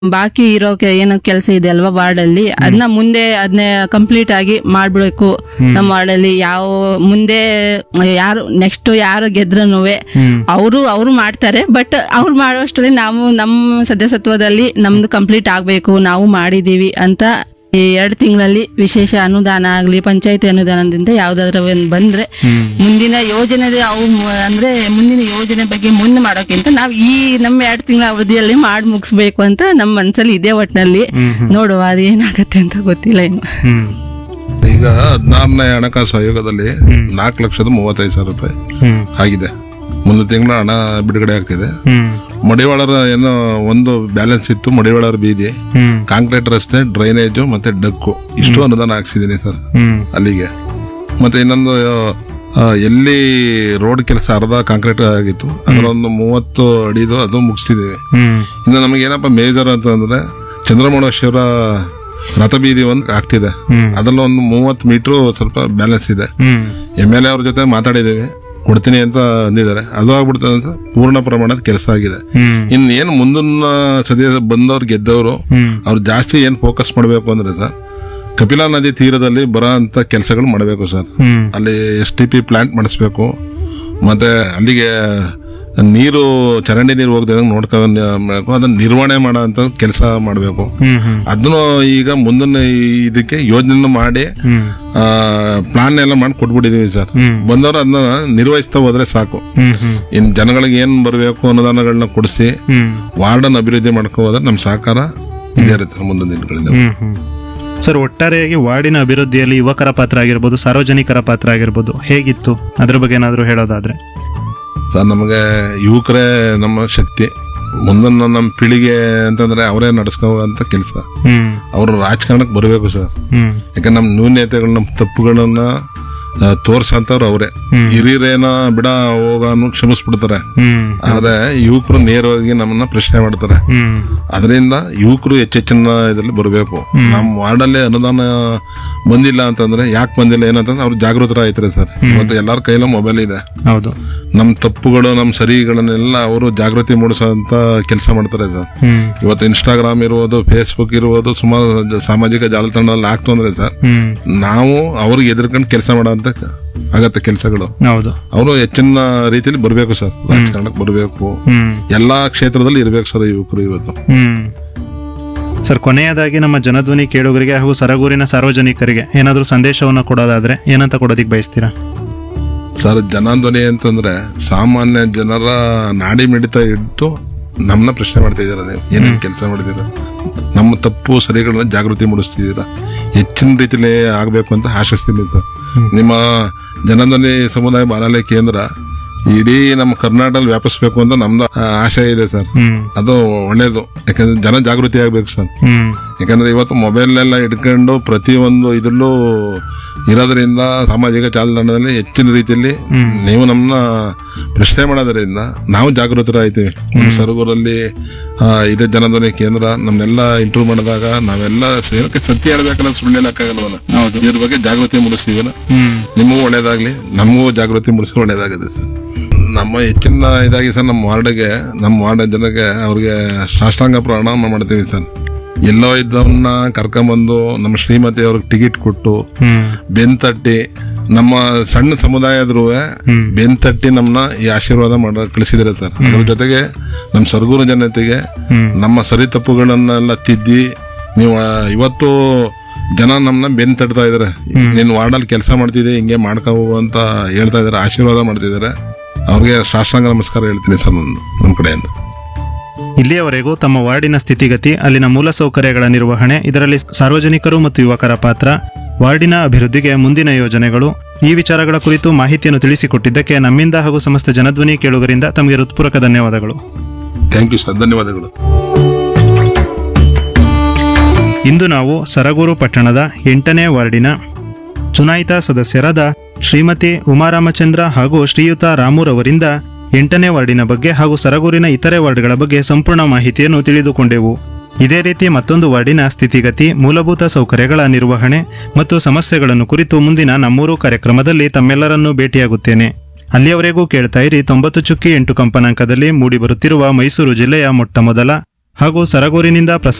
ಬಾಕಿ ಇರೋಕೆ ಏನೋ ಕೆಲಸ ಇದೆ ಅಲ್ವಾ ವಾರ್ಡ್ ಅಲ್ಲಿ ಅದನ್ನ ಮುಂದೆ ಅದನ್ನ ಕಂಪ್ಲೀಟ್ ಆಗಿ ಮಾಡ್ಬಿಡ್ಬೇಕು ನಮ್ಮ ವಾರ್ಡ್ ಅಲ್ಲಿ ಯಾವ ಮುಂದೆ ಯಾರು ನೆಕ್ಸ್ಟ್ ಯಾರು ಗೆದ್ರನು ಹ್ಮ್ ಅವರು ಅವರು ಮಾಡ್ತಾರೆ ಬಟ್ ಅವ್ರು ಮಾಡುವಷ್ಟರಲ್ಲಿ ನಾವು ನಮ್ಮ ಸದಸ್ಯತ್ವದಲ್ಲಿ ನಮ್ದು ಕಂಪ್ಲೀಟ್ ಆಗ್ಬೇಕು ನಾವು ಮಾಡಿದೀವಿ ಅಂತ ಈ ಎರಡು ತಿಂಗಳಲ್ಲಿ ವಿಶೇಷ ಅನುದಾನ ಆಗ್ಲಿ ಪಂಚಾಯತಿ ಅನುದಾನದಿಂದ ಯಾವ್ದಾದ್ರು ಒಂದ್ ಬಂದ್ರೆ ಹ್ಮ್ ಮುಂದಿನ ಯೋಜನೆ ಅವು ಮ- ಅಂದ್ರೆ ಮುಂದಿನ ಯೋಜನೆ ಬಗ್ಗೆ ಮುಂದೆ ಮಾಡೋಕ್ಕಿಂತ ನಾವು ಈ ನಮ್ಮ ಎರಡು ತಿಂಗಳ ಅವಧಿಯಲ್ಲಿ ಮಾಡಿ ಮುಗಿಸ್ಬೇಕು ಅಂತ ನಮ್ಮ ಮನ್ಸಲ್ಲಿ ಇದೆ ಒಟ್ನಲ್ಲಿ ಹ್ಮ್ ಹ್ಮ್ ನೋಡುವ ಅದೇನಾಗತ್ತೆ ಅಂತ ಗೊತ್ತಿಲ್ಲ ಇನ್ನು ಹ್ಮ್ ಈಗ ಹದಿನಾರನೇ ಹಣಕಾಸು ಆಯೋಗದಲ್ಲಿ ನಾಲ್ಕು ಲಕ್ಷದ ಮೂವತ್ತೈದು ಸಾವಿರ ರೂಪಾಯಿ ಹ್ಮ್ ಆಗಿದೆ ಮುಂದಿನ ತಿಂಗಳು ಹಣ ಬಿಡುಗಡೆ ಆಗ್ತಿದೆ ಹ್ಮ್ ಮಡಿವಾಳರ ಏನೋ ಒಂದು ಬ್ಯಾಲೆನ್ಸ್ ಇತ್ತು ಮಡಿವಾಳರ ಬೀದಿ ಹ್ಮ್ ಕಾಂಕ್ರೀಟ್ ರಸ್ತೆ ಡ್ರೈನೇಜು ಮತ್ತೆ ಡಕ್ಕು ಇಷ್ಟು ಅನುದಾನ ಹಾಕ್ಸಿದ್ದೀನಿ ಸರ್ ಹ್ಮ್ ಅಲ್ಲಿಗೆ ಮತ್ತೆ ಇನ್ನೊಂದು ಆ, ಎಲ್ಲಿ ರೋಡ್ ಕೆಲಸ ಅರ್ಧ ಕಾಂಕ್ರೀಟ್ ಆಗಿತ್ತು ಅದರ ಒಂದು ಮೂವತ್ತು ಅಡಿದು ಅದು ಮುಗಿಸ್ತಿದ್ದೀವಿ ಹ್ಮ್ ಇನ್ನು ನಮಗೆ ಏನಪ್ಪ ಮೇಜರ್ ಅಂತಂದ್ರೆ ಚಂದ್ರಮೌಳೇಶ್ವರ ರಥಬೀದಿ ಒಂದು ಆಗ್ತಿದೆ ಹ್ಮ್. ಅದ್ರಲ್ಲಿ ಒಂದು ಮೂವತ್ತು ಮೀಟ್ರು ಸ್ವಲ್ಪ ಬ್ಯಾಲೆನ್ಸ್ ಇದೆ ಹ್ಮ್ ಎಮ್ ಎಲ್ ಎ ಅವ್ರ ಜೊತೆ ಮಾತಾಡಿದ್ದೀವಿ ಕೊಡ್ತೀನಿ ಅಂತ ಅಂದಿದ್ದಾರೆ ಅದು ಆಗ್ಬಿಡ್ತದೆ ಅಂತ ಪೂರ್ಣ ಪ್ರಮಾಣದ ಕೆಲಸ ಆಗಿದೆ ಹ್ಮ್ ಇನ್ನು ಏನು ಮುಂದಿನ ಸದ್ಯ ಬಂದವ್ರು ಗೆದ್ದವರು ಹ್ಮ್ ಅವ್ರು ಜಾಸ್ತಿ ಏನು ಫೋಕಸ್ ಮಾಡಬೇಕು ಅಂದ್ರೆ ಸರ್ ಕಪಿಲಾ ನದಿ ತೀರದಲ್ಲಿ ಬರೋ ಅಂತ ಕೆಲಸಗಳು ಮಾಡಬೇಕು ಸರ್ ಹ್ಮ್ ಅಲ್ಲಿ ಎಸ್ ಟಿ ಪಿ ಪ್ಲಾಂಟ್ ಮಾಡಿಸ್ಬೇಕು ಮತ್ತೆ ಅಲ್ಲಿಗೆ ನೀರು ಚರಂಡಿ ನೀರು ಹೋಗ್ದಂಗೆ ನೋಡ್ಕೋಬೇಕು ಅದನ್ನ ನಿರ್ವಹಣೆ ಮಾಡೋ ಅಂತ ಕೆಲಸ ಮಾಡಬೇಕು ಹ್ಮ್ ಹ್ಮ್ ಅದನ್ನು ಈಗ ಮುಂದಿನ ಈ- ಇದಕ್ಕೆ ಯೋಜನೆ ಮಾಡಿ ಹ್ಮ್ ಪ್ಲಾನ್ ಎಲ್ಲ ಮಾಡಿ ಕೊಟ್ಬಿಟ್ಟಿದೀವಿ ಸರ್ ಹ್ಮ್. ಬಂದವರು ಅದನ್ನ ನಿರ್ವಹಿಸ್ತಾ ಹೋದ್ರೆ ಸಾಕು ಹ್ಮ್ ಹ್ಮ್ ಇನ್ ಜನಗಳಿಗೆ ಏನ್ ಬರಬೇಕು ಅನುದಾನಗಳನ್ನ ಕೊಡಿಸಿ ಹ್ಮ್ ವಾರ್ಡನ್ ಅಭಿವೃದ್ಧಿ ಮಾಡ್ಕೊ ಹೋದ್ರೆ ನಮ್ಮ ಸಹಕಾರ ಇದೇ ಇರುತ್ತೆ ಸರ್ ಮುಂದಿನ ದಿನಗಳಲ್ಲಿ ಹ್ಮ್ ಹ್ಮ್ ಸರ್ ಒಟ್ಟಾರೆಯಾಗಿ ವಾರ್ಡಿನ ಅಭಿವೃದ್ಧಿಯಲ್ಲಿ ಯುವಕರ ಪಾತ್ರ ಆಗಿರ್ಬೋದು ಸಾರ್ವಜನಿಕರ ಪಾತ್ರ ಆಗಿರ್ಬೋದು ಹೇಗಿತ್ತು ಅದ್ರ ಬಗ್ಗೆ ಏನಾದರೂ ಹೇಳೋದಾದ್ರೆ ಸರ್ ನಮಗೆ ಯುವಕರೇ ನಮ್ಮ ಶಕ್ತಿ ಮುಂದಿನ ನಮ್ಮ ಪೀಳಿಗೆ ಅಂತಂದ್ರೆ ಅವರೇ ನಡೆಸ್ಕೋಂತ ಕೆಲಸ ಹ್ಮ್ ಅವರು ರಾಜಕಾರಣಕ್ಕೆ ಬರಬೇಕು ಸರ್ ಹ್ಮ್ ಯಾಕಂದ್ರೆ ನಮ್ಮ ನ್ಯೂನ್ಯತೆಗಳು ನಮ್ಮ ತಪ್ಪುಗಳನ್ನ ಆ, ತೋರ್ಸಂತವ್ರು ಅವರೇ ಹಿರಿಯರೇನ ಬಿಡ ಹೋಗಾನು ಕ್ಷಮಿಸ್ಬಿಡ್ತಾರೆ ಹ್ಮ್ ಆದ್ರೆ ಯುವಕರು ನೇರವಾಗಿ ನಮ್ಮನ್ನ ಪ್ರಶ್ನೆ ಮಾಡ್ತಾರೆ ಹ್ಮ್ ಅದರಿಂದ ಯುವಕರು ಹೆಚ್ಚೆಚ್ಚಿನ ಇದರಲ್ಲಿ ಬರಬೇಕು ನಮ್ಮ ವಾರ್ಡಲ್ಲೇ ಅನುದಾನ ಬಂದಿಲ್ಲ ಅಂತಂದ್ರೆ ಯಾಕೆ ಬಂದಿಲ್ಲ ಏನಂತಂದ್ರೆ ಅವ್ರು ಜಾಗೃತರಾಯ್ತಾರೆ ಸರ್ ಇವತ್ತು ಎಲ್ಲರ ಕೈಲೂ ಮೊಬೈಲ್ ಇದೆ ಹೌದು ನಮ್ಮ ತಪ್ಪುಗಳು ನಮ್ಮ ಸರಿಗಳನ್ನೆಲ್ಲ ಅವರು ಜಾಗೃತಿ ಮೂಡಿಸುವಂತ ಕೆಲಸ ಮಾಡ್ತಾರೆ ಸರ್ ಹ್ಮ್ ಇವತ್ತು ಇನ್ಸ್ಟಾಗ್ರಾಮ್ ಇರ್ಬೋದು ಫೇಸ್ಬುಕ್ ಇರ್ಬೋದು ಸುಮಾರು ಜ- ಸಾಮಾಜಿಕ ಜಾಲತಾಣದಲ್ಲಿ ಆಗ್ತು ಅಂದ್ರೆ ಸರ್ ಹ್ಮ್ ನಾವು ಅವ್ರಿಗೆ ಎದುರ್ಕೊಂಡು ಕೆಲಸ ಮಾಡೋಂತ ಆಗತ್ತೆ ಕೆಲಸಗಳು ಹೌದು ಅವರು ಹೆಚ್ಚಿನ ರೀತಿಯಲ್ಲಿ ಬರಬೇಕು ಸರ್ ರಾಜಕಾರಣಕ್ಕೆ ಬರಬೇಕು ಹ್ಮ್ ಎಲ್ಲಾ ಕ್ಷೇತ್ರದಲ್ಲಿ ಇರ್ಬೇಕು ಸರ್ ಯುವಕರು ಇವತ್ತು ಹ್ಮ್ ಸರ್ ಕೊನೆಯದಾಗಿ ನಮ್ಮ ಜನಧ್ವನಿ ಕೇಳುಗರಿಗೆ ಹಾಗೂ ಸರಗೂರಿನ ಸಾರ್ವಜನಿಕರಿಗೆ ಏನಾದರೂ ಸಂದೇಶವನ್ನು ಕೊಡೋದಾದ್ರೆ ಏನಂತ ಕೊಡೋದಿಕ್ ಬಯಸ್ತೀರಾ ಸರ್ ಜನಾಂದೋಲನ ಅಂತಂದ್ರೆ ಸಾಮಾನ್ಯ ಜನರ ನಾಡಿ ಮಿಡಿತ ಇಟ್ಟು ನಮ್ಮನ್ನ ಪ್ರಶ್ನೆ ಮಾಡ್ತಾ ಇದ್ದೀರಾ ನೀವು ಏನೇನು ಕೆಲಸ ಮಾಡಿದ್ದೀರಾ ನಮ್ಮ ತಪ್ಪು ಸರಿಗಳನ್ನ ಜಾಗೃತಿ ಮೂಡಿಸ್ತಿದ್ದೀರಾ ಹೆಚ್ಚಿನ ರೀತಿಯಲ್ಲಿ ಆಗಬೇಕು ಅಂತ ಆಶಿಸ್ತೀನಿ ಸರ್ ನಿಮ್ಮ ಜನಧ್ವನಿ ಸಮುದಾಯ ಬಾನಾಲಯ ಕೇಂದ್ರ ಇಡೀ ನಮ್ಮ ಕರ್ನಾಟಕದಲ್ಲಿ ವ್ಯಾಪಿಸ್ಬೇಕು ಅಂತ ನಮ್ದು ಆ, ಆಶಯ ಇದೆ ಸರ್ ಹ್ಮ್ ಅದು ಒಳ್ಳೇದು ಯಾಕಂದ್ರೆ ಜನ ಜಾಗೃತಿ ಆಗ್ಬೇಕು ಸರ್ ಹ್ಮ್ ಯಾಕಂದ್ರೆ ಇವತ್ತು ಮೊಬೈಲ್ನೆಲ್ಲ ಇಟ್ಕೊಂಡು ಪ್ರತಿಯೊಂದು ಇದರಲ್ಲೂ ಇರೋದ್ರಿಂದ ಸಾಮಾಜಿಕ ಜಾಲತಾಣದಲ್ಲಿ ಹೆಚ್ಚಿನ ರೀತಿಯಲ್ಲಿ ನೀವು ನಮ್ಮನ್ನ ಪ್ರಶ್ನೆ ಮಾಡೋದ್ರಿಂದ ನಾವು ಜಾಗೃತರಾಗ್ತೀವಿ ನಮ್ಮ ಸರಗೂರಲ್ಲಿ ಆ, ಇದೇ ಜನಧ್ವನಿ ಕೇಂದ್ರ ನಮ್ನೆಲ್ಲ ಇಂಟರ್ವ್ಯೂ ಮಾಡಿದಾಗ ನಾವೆಲ್ಲ ಸೇರಕ್ಕೆ ಸತ್ಯ ಹೇಳ್ಬೇಕಲ್ಲ ಸುಳ್ಳು ಹೇಳಕ್ಕಾಗಲ್ವಲ್ಲ ಇದ್ರ ಬಗ್ಗೆ ಜಾಗೃತಿ ಮೂಡಿಸ್ತೀವಲ್ಲ ಹ್ಮ್ ನಿಮಗೂ ಒಳ್ಳೇದಾಗ್ಲಿ ನಮಗೂ ಜಾಗೃತಿ ಮೂಡಿಸಿ ಒಳ್ಳೇದಾಗಿದೆ ಸರ್ ನಮ್ಮ ಹೆಚ್ಚಿನ ಇದಾಗಿ ಸರ್ ನಮ್ಮ ವಾರ್ಡ್ಗೆ ನಮ್ಮ ವಾರ್ಡ್ ಜನಕ್ಕೆ ಅವ್ರಿಗೆ ಸಾಷ್ಟಾಂಗ ಪ್ರಣಾಮ ಮಾಡ್ತೀವಿ ಸರ್ ಎಲ್ಲೋ ಇದ್ದವನ್ನ ಕರ್ಕೊಂಬಂದು ನಮ್ಮ ಶ್ರೀಮತಿ ಅವ್ರಿಗೆ ಟಿಕೆಟ್ ಕೊಟ್ಟು ಹ್ಮ್ ಬೆನ್ತಟ್ಟಿ ನಮ್ಮ ಸಣ್ಣ ಸಮುದಾಯದ್ರು ಬೆನ್ತಟ್ಟಿ ನಮ್ಮನ್ನ ಈ ಆಶೀರ್ವಾದ ಮಾಡ ಕಳಿಸಿದ್ದಾರೆ ಸರ್ ಅದ್ರ ಜೊತೆಗೆ ನಮ್ಮ ಸರಗೂರು ಜನತೆಗೆ ಹ್ಮ್. ನಮ್ಮ ಸರಿ ತಪ್ಪುಗಳನ್ನೆಲ್ಲ ತಿದ್ದಿ ನೀವು ಆ, ಇವತ್ತು ಜನ ನಮ್ಮನ್ನ ಬೆನ್ ತಟ್ತಾ ಇದಾರೆ ನೀನ್ ವಾರ್ಡಲ್ಲಿ ಕೆಲಸ ಮಾಡ್ತಿದ್ದೆ ಹಿಂಗೆ ಮಾಡ್ಕೊ ಹೋಗು ಅಂತ ಹೇಳ್ತಾ ಇದಾರೆ ಆಶೀರ್ವಾದ ಮಾಡ್ತಿದ್ದಾರೆ ಅವ್ರಿಗೆ ಸಾಷ್ಟಾಂಗ ನಮಸ್ಕಾರ ಹೇಳ್ತೀನಿ ಸರ್ ನನ್ನ ನಮ್ಮ ಕಡೆಯಿಂದ ಇಲ್ಲಿಯವರೆಗೂ ತಮ್ಮ ವಾರ್ಡಿನ ಸ್ಥಿತಿಗತಿ ಅಲ್ಲಿನ ಮೂಲಸೌಕರ್ಯಗಳ ನಿರ್ವಹಣೆ ಇದರಲ್ಲಿ ಸಾರ್ವಜನಿಕರು ಮತ್ತು ಯುವಕರ ಪಾತ್ರ ವಾರ್ಡಿನ ಅಭಿವೃದ್ಧಿಗೆ ಮುಂದಿನ ಯೋಜನೆಗಳು ಈ ವಿಚಾರಗಳ ಕುರಿತು ಮಾಹಿತಿಯನ್ನು ತಿಳಿಸಿಕೊಟ್ಟಿದ್ದಕ್ಕೆ ನಮ್ಮಿಂದ ಹಾಗೂ ಸಮಸ್ತ ಜನಧ್ವನಿ ಕೇಳುಗರಿಂದ ತಮಗೆ ಹೃತ್ಪೂರ್ವಕ ಧನ್ಯವಾದಗಳು ಥ್ಯಾಂಕ್ ಯು ಸರ್ ಧನ್ಯವಾದಗಳು ಇಂದು ನಾವು ಸರಗೂರು ಪಟ್ಟಣದ ಎಂಟನೇ ವಾರ್ಡಿನ ಚುನಾಯಿತ ಸದಸ್ಯರಾದ ಶ್ರೀಮತಿ ಉಮಾರಾಮಚಂದ್ರ ಹಾಗೂ ಶ್ರೀಯುತ ರಾಮುರವರಿಂದ ಎಂಟನೇ ವಾರ್ಡಿನ ಬಗ್ಗೆ ಹಾಗೂ ಸರಗೂರಿನ ಇತರೆ ವಾರ್ಡ್ಗಳ ಬಗ್ಗೆ ಸಂಪೂರ್ಣ ಮಾಹಿತಿಯನ್ನು ತಿಳಿದುಕೊಂಡೆವು ಇದೇ ರೀತಿ ಮತ್ತೊಂದು ವಾರ್ಡಿನ ಸ್ಥಿತಿಗತಿ ಮೂಲಭೂತ ಸೌಕರ್ಯಗಳ ನಿರ್ವಹಣೆ ಮತ್ತು ಸಮಸ್ಯೆಗಳನ್ನು ಕುರಿತು ಮುಂದಿನ ನಮ್ಮೂರು ಕಾರ್ಯಕ್ರಮದಲ್ಲಿ ತಮ್ಮೆಲ್ಲರನ್ನೂ ಭೇಟಿಯಾಗುತ್ತೇನೆ ಅಲ್ಲಿಯವರೆಗೂ ಕೇಳ್ತಾ ಇರಿ ತೊಂಬತ್ತು ಚುಕ್ಕಿ ಎಂಟು ಕಂಪನಾಂಕದಲ್ಲಿ ಮೂಡಿಬರುತ್ತಿರುವ ಮೈಸೂರು ಜಿಲ್ಲೆಯ ಮೊಟ್ಟಮೊದಲ ಹಾಗೂ ಸರಗೂರಿನಿಂದ ಪ್ರಸಾರ